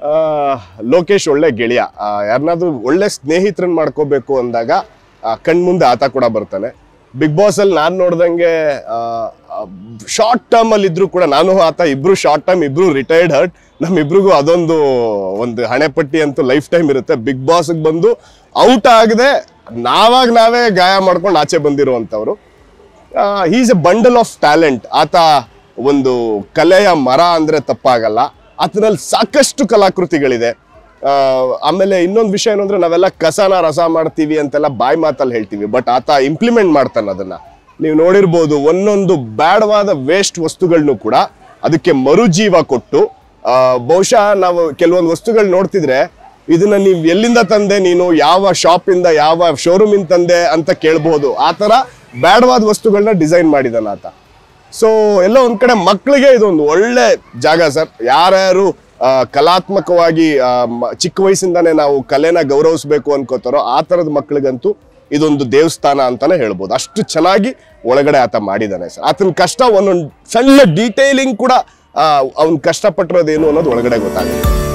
ಆ, ಲೋಕೇಶ್ ಒಳ್ಳೆ ಗೆಳೆಯ ಯಾರನ್ನಾದ್ರೂ ಒಳ್ಳೆ ಸ್ನೇಹಿತರನ್ನ ಮಾಡ್ಕೋಬೇಕು ಅಂದಾಗ ಆ, ಕಣ್ಮುಂದೆ ಆತ ಕೂಡ ಬರ್ತಾನೆ ಬಿಗ್ ಬಾಸ್ ಅಲ್ಲಿ ನಾನು ನೋಡ್ದಂಗೆ ಶಾರ್ಟ್ ಟರ್ಮ್ ಅಲ್ಲಿ ಇದ್ರು ಕೂಡ ನಾನು ಆತ ಇಬ್ರು ಶಾರ್ಟ್ ಟರ್ಮ್ ಇಬ್ರು ರಿಟೈರ್ಡ್ ಹರ್ಟ್ ನಮ್ಮಿಬ್ರಿಗೂ ಅದೊಂದು ಒಂದು ಹಣೆಪಟ್ಟಿ ಅಂತೂ ಲೈಫ್ ಟೈಮ್ ಇರುತ್ತೆ ಬಿಗ್ ಬಾಸ್ ಬಂದು ಔಟ್ ಆಗದೆ ನಾವಾಗ ನಾವೇ ಗಾಯ ಮಾಡ್ಕೊಂಡು ಆಚೆ ಬಂದಿರುವಂತವ್ರು is a bundle of talent ಆತ ಒಂದು ಕಲೆಯ ಮರ ಅಂದ್ರೆ ತಪ್ಪಾಗಲ್ಲ ಆತನಲ್ಲಿ ಸಾಕಷ್ಟು ಕಲಾಕೃತಿಗಳಿದೆ ಆ, ಆಮೇಲೆ ಇನ್ನೊಂದು ವಿಷಯ ಏನು ಅಂದ್ರೆ ನಾವೆಲ್ಲ ಕಸನ ರಸ ಮಾಡ್ತೀವಿ ಅಂತೆಲ್ಲ ಬಾಯಿ ಮಾತಲ್ಲಿ ಹೇಳ್ತೀವಿ ಬಟ್ ಆತ ಇಂಪ್ಲಿಮೆಂಟ್ ಮಾಡ್ತಾನೆ ಅದನ್ನ ನೀವು ನೋಡಿರ್ಬೋದು ಒಂದೊಂದು ಬ್ಯಾಡವಾದ ವೇಸ್ಟ್ ವಸ್ತುಗಳನ್ನು ಕೂಡ ಅದಕ್ಕೆ ಮರುಜೀವ ಕೊಟ್ಟು ಆ, ಬಹುಶಃ ನಾವು ಕೆಲವೊಂದು ವಸ್ತುಗಳು ನೋಡ್ತಿದ್ರೆ ಇದನ್ನ ನೀವು ಎಲ್ಲಿಂದ ತಂದೆ ನೀನು ಯಾವ ಶಾಪ್ ಇಂದ ಯಾವ ಶೋರೂಮ್ ಇಂದ ತಂದೆ ಅಂತ ಕೇಳಬಹುದು ಆ ತರ ಬ್ಯಾಡವಾದ ವಸ್ತುಗಳನ್ನ ಡಿಸೈನ್ ಮಾಡಿದಾನ ಆತ ಸೊ ಎಲ್ಲೋ ಒಂದ್ ಕಡೆ ಮಕ್ಕಳಿಗೆ ಇದೊಂದು ಒಳ್ಳೆ ಜಾಗ ಸರ್ ಯಾರ್ಯಾರು ಆ, ಕಲಾತ್ಮಕವಾಗಿ ಆ, ಮ- ಚಿಕ್ಕ ವಯಸ್ಸಿಂದಾನೇ ನಾವು ಕಲೆನ ಗೌರವಿಸ್ಬೇಕು ಅನ್ಕೋತಾರೋ ಆ ತರದ ಮಕ್ಕಳಿಗಂತೂ ಇದೊಂದು ದೇವಸ್ಥಾನ ಅಂತಾನೆ ಹೇಳ್ಬೋದು ಅಷ್ಟು ಚೆನ್ನಾಗಿ ಒಳಗಡೆ ಆತ ಮಾಡಿದಾನೆ ಸರ್ ಆತನ ಕಷ್ಟ ಒಂದೊಂದು ಸಣ್ಣ ಡೀಟೇಲಿಂಗ್ ಕೂಡ ಅವ್ನು ಕಷ್ಟಪಟ್ಟಿರೋದೇನು ಅನ್ನೋದು ಒಳಗಡೆ ಗೊತ್ತಾಗುತ್ತೆ